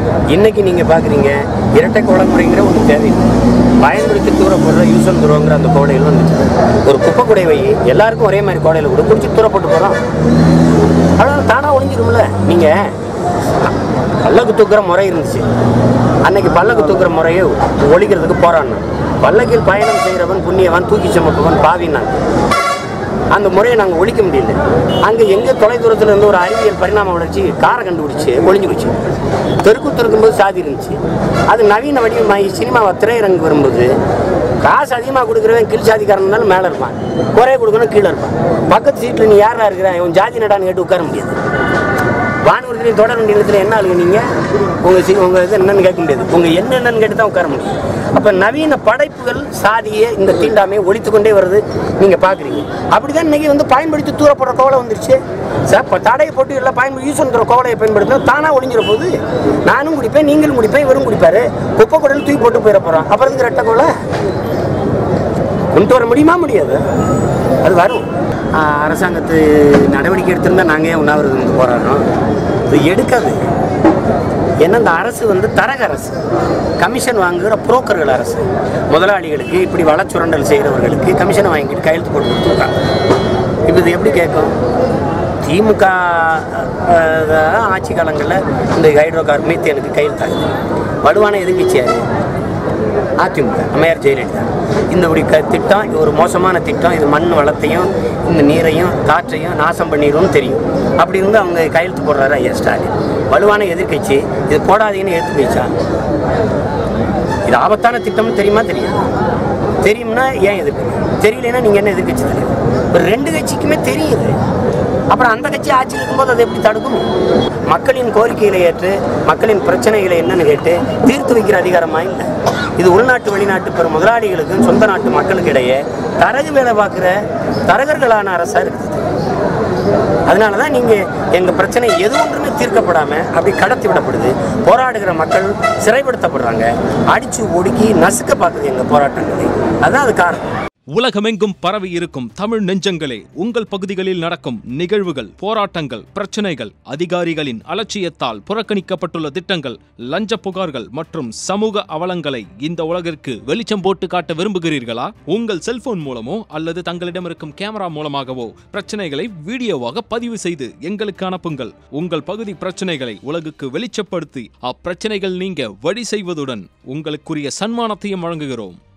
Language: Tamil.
இன்னைக்கு நீங்கள் பார்க்குறீங்க இரட்டை கோடை முறைங்கிற ஒன்று தேவையில்லை பயன்படுத்தி தூர போடுற யூஸ் அண்ட் தூரங்கிற அந்த கோடையில் வந்துச்சு ஒரு குப்பை குடை வை எல்லாருக்கும் ஒரே மாதிரி கோடையில் கூட குடிச்சு தூர போட்டு போகிறோம் அவ்வளோ தானாக ஒழிஞ்சிரும்ல நீங்கள் பல்லக்கு தூக்குற முறை இருந்துச்சு அன்னைக்கு பல்லக்கு தூக்குற முறையை ஒழிக்கிறதுக்கு போராடணும் பல்லக்கில் பயணம் செய்கிறவன் புண்ணியவன் தூக்கி சுமப்பவன் பாவினாங்க அந்த முறையை நாங்கள் ஒழிக்க முடியல அங்கே எங்கே தொலைதூரத்தில் இருந்து ஒரு அறிவியல் பரிணாம வளர்ச்சி காரை கண்டுபிடிச்சு ஒளிஞ்சு போச்சு தெருக்கூத்து இருக்கும்போது சாதி இருந்துச்சு அது நவீன வடிவமாகி சினிமாவை திரையரங்கு வரும்போது காசு அதிகமாக கொடுக்குறவன் கீழ் சாதிக்காரன் இருந்தாலும் மேலே இருப்பான் குறைய கொடுக்கணும் கீழே இருப்பான் பக்கத்து சீட்டில் நீ யாரா இருக்கிற உன் ஜாதி நடான்னு கேட்டு உட்கார முடியாது வானூர்திலையும் தொடர் நிலையத்தில் என்ன ஆளுங்க நீங்கள் உங்கள் சி உங்கள் இது என்னன்னு கேட்க முடியாது உங்கள் என்ன என்னன்னு கேட்டு தான் உட்கார முடியும் அப்போ நவீன படைப்புகள் சாதியை இந்த தீண்டாமையை ஒழித்து கொண்டே வருது நீங்கள் பார்க்குறீங்க அப்படி தான் இன்றைக்கி வந்து பயன்படுத்தி தூரப்படுற கோவலை வந்துருச்சு சார் இப்போ தடையை போட்டு எல்லாம் பயன்படுத்தி யூஸ் பண்ணுற கோவலையை பயன்படுத்தினா தானாக ஒழிஞ்சிட போகுது நானும் குடிப்பேன் நீங்களும் குடிப்பேன் இவரும் குடிப்பார் குப்பை குடல் தூக்கி போட்டு போயிட போகிறோம் அப்புறம் இதுக்கு ரெட்டை கோலை கொண்டு வர முடியுமா முடியாது அது வரும் ஆஹ் அரசாங்கத்து நடவடிக்கை எடுத்திருந்தா நாங்கள் ஏன் உண்ணாவிரதம் வந்து போராடுறோம் இது எடுக்காது ஏன்னா இந்த அரசு வந்து தரக அரசு கமிஷன் வாங்குகிற புரோக்கர்கள் அரசு முதலாளிகளுக்கு இப்படி வளச்சுரண்டல் செய்கிறவர்களுக்கு கமிஷனை வாங்கிட்டு கையெழுத்து போட்டு கொடுத்துருக்காங்க இப்போ இது எப்படி கேட்கும் திமுக அஹ், அஹ், ஆட்சி காலங்களில் இந்த ஹைட்ரோ கார் மீத்தேனுக்கு கையெழுத்தாகுது வலுவான எதிர்கட்சி யாரு அதிமுக அம்மையார் ஜெயலலிதா இந்த இப்படி க திட்டம் இது ஒரு மோசமான திட்டம் இது மண் வளத்தையும் இந்த நீரையும் காற்றையும் நாசம் பண்ணிடும்னு தெரியும் அப்படி இருந்து அவங்க கையெழுத்து போடுறாரு ஐயா ஸ்டாலின் வலுவான எதிர்க்கட்சி இது போடாதீங்கன்னு எடுத்து போயிச்சா இது ஆபத்தான திட்டம்னு தெரியுமா தெரியும் தெரியும்னா ஏன் எதிர்க்கு தெரியலன்னா நீங்கள் என்ன எதிர்க்கட்சி தலைவர் ஒரு ரெண்டு கட்சிக்குமே தெரியுது அப்புறம் அந்த கட்சி ஆட்சியில் இருக்கும்போது அதை எப்படி தடுக்கும் மக்களின் கோரிக்கைகளை ஏற்று மக்களின் பிரச்சனைகளை என்னன்னு கேட்டு தீர்த்து வைக்கிற அதிகாரமா இல்லை இது உள்நாட்டு வெளிநாட்டு பெரும் முதலாளிகளுக்கும் சொந்த நாட்டு மக்களுக்கு இடையே தரகு வேலை பார்க்குற தரகர்களான அரசா இருக்குது அதனால தான் நீங்கள் எங்கள் பிரச்சனை எது ஒன்றுமே தீர்க்கப்படாமல் அப்படி கடத்தி விடப்படுது போராடுகிற மக்கள் சிறைப்படுத்தப்படுறாங்க அடித்து ஒடுக்கி நசுக்க பார்க்குது எங்கள் போராட்டங்களை அதுதான் அது காரணம் உலகமெங்கும் பரவி இருக்கும் தமிழ் நெஞ்சங்களே உங்கள் பகுதிகளில் நடக்கும் நிகழ்வுகள் போராட்டங்கள் பிரச்சனைகள் அதிகாரிகளின் அலட்சியத்தால் புறக்கணிக்கப்பட்டுள்ள திட்டங்கள் லஞ்ச புகார்கள் மற்றும் சமூக அவலங்களை இந்த உலகிற்கு வெளிச்சம் போட்டு காட்ட விரும்புகிறீர்களா உங்கள் செல்போன் மூலமோ அல்லது தங்களிடம் இருக்கும் கேமரா மூலமாகவோ பிரச்சனைகளை வீடியோவாக பதிவு செய்து எங்களுக்கு அனுப்புங்கள் உங்கள் பகுதி பிரச்சனைகளை உலகுக்கு வெளிச்சப்படுத்தி அப்பிரச்சனைகள் நீங்க வழி செய்வதுடன் உங்களுக்குரிய சன்மானத்தையும் வழங்குகிறோம்